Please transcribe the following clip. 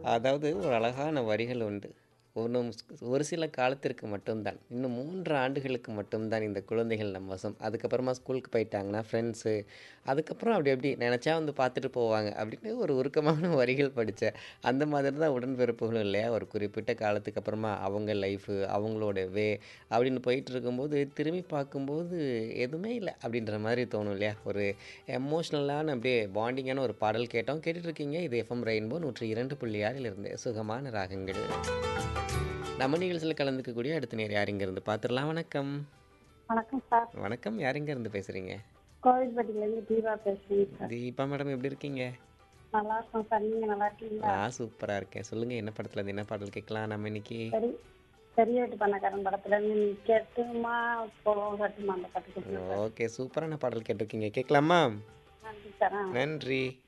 அதாவது ஒரு அழகான வரிகள் உண்டு. ஒண்ணும் ஒரு சில காலத்திற்கு மட்டும்தான். இன்னும் 3 ஆண்டுகளுக்கு மட்டும்தான் இந்த குழந்தைகள் நம் வசம். அதுக்கப்புறமா ஸ்கூலுக்கு போயிட்டாங்கன்னா ஃப்ரெண்ட்ஸு, அதுக்கப்புறம் அப்படி அப்படி நெனச்சா வந்து பார்த்துட்டு போவாங்க. அப்படின்னு ஒரு உருக்கமான வரிகள் படிச்சேன். அந்த மாதிரி தான் உடன்பிறப்புகளும் இல்லையா? ஒரு குறிப்பிட்ட காலத்துக்கு அப்புறமா அவங்க லைஃபு, அவங்களோட வே அப்படின்னு போயிட்டுருக்கும்போது, திரும்பி பார்க்கும்போது எதுவுமே இல்ல அப்படின்ற மாரி தோணும் இல்லையா? ஒரு எமோஷ்னலான அப்படியே பாண்டிங்கான ஒரு பாடல் கேட்டோம். கேட்டுட்ருக்கீங்க. இது எஃப்எம் ரெயின்போ 102.6 இருந்து சுகமான ராகங்கள். நம்ம நிகழ்ச்சியில கலந்துக்கக்கூடிய அடுத்த நேயர் யார் இங்கேருந்து பார்த்துடலாம். வணக்கம். வணக்கம் சார். வணக்கம். யார் எங்கேருந்து பேசுறீங்க? கோவில்பட்டியிலேருந்து தீபா பேசுறேங்க சார். தீபா மேடம் எப்படி இருக்கீங்க? நல்லா இருக்கோம் சார். நீங்க நல்லா இருக்கீங்களா? நான் சூப்பரா இருக்கேன். சொல்லுங்க என்ன படத்துலருந்து என்ன பாடல் கேட்கலாம் நம்ம இன்னைக்கு? சரி பெரிய வீட்டு பண்ணக்காரன் படத்துல இருந்து நீ கேட்டுமா போகட்டுமா அந்த பாட்டு கொடுங்க சார். ஓகே. சூப்பரான பாடல் கேட்டிருக்கீங்க. கேட்கலாமா? நன்றி சார். ஆ. நன்றி.